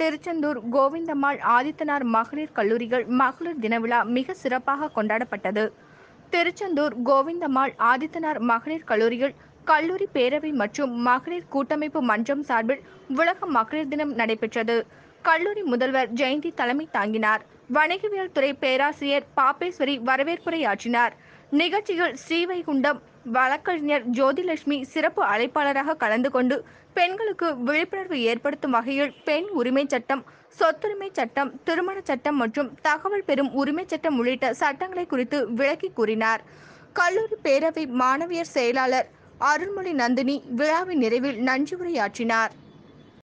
திருச்செந்தூர் கோவிந்தம்மாள் ஆதித்தனார் மகளிர் கல்லூரிகள் மகளிர் தின விழா மிக சிறப்பாக கொண்டாடப்பட்டது திருச்செந்தூர் கோவிந்தம்மாள் ஆதித்தனார் மகளிர் கல்லூரிகள் கல்லூரி பேரவை மற்றும் மகளிர் கூட்டமைப்பு மன்றம் சார்பில் உலக மகளிர் தினம் நடைபெற்றது கல்லூரி முதல்வர் ஜெயந்தி தலைமை தாங்கினார் வணிகவியல் துறை பேராசிரியர் பாப்பேஸ்வரி வரவேற்புரையாற்றினார் நிகழ்ச்சியில் ஸ்ரீவைகுண்டம் வழக்கறிஞர் ஜோதிலட்சுமி சிறப்பு அழைப்பாளராக கலந்து கொண்டு பெண்களுக்கு விழிப்புணர்வு ஏற்படுத்தும் வகையில் பெண் உரிமை சட்டம் சொத்துரிமை சட்டம் திருமண சட்டம் மற்றும் தகவல் பெறும் உரிமை சட்டம் உள்ளிட்ட சட்டங்களை குறித்து விளக்கி கூறினார் கல்லூரி பேரவை மாணவியர் செயலாளர் அருள்மொழி நந்தினி விழாவின் நிறைவில் நன்றி உரையாற்றினார்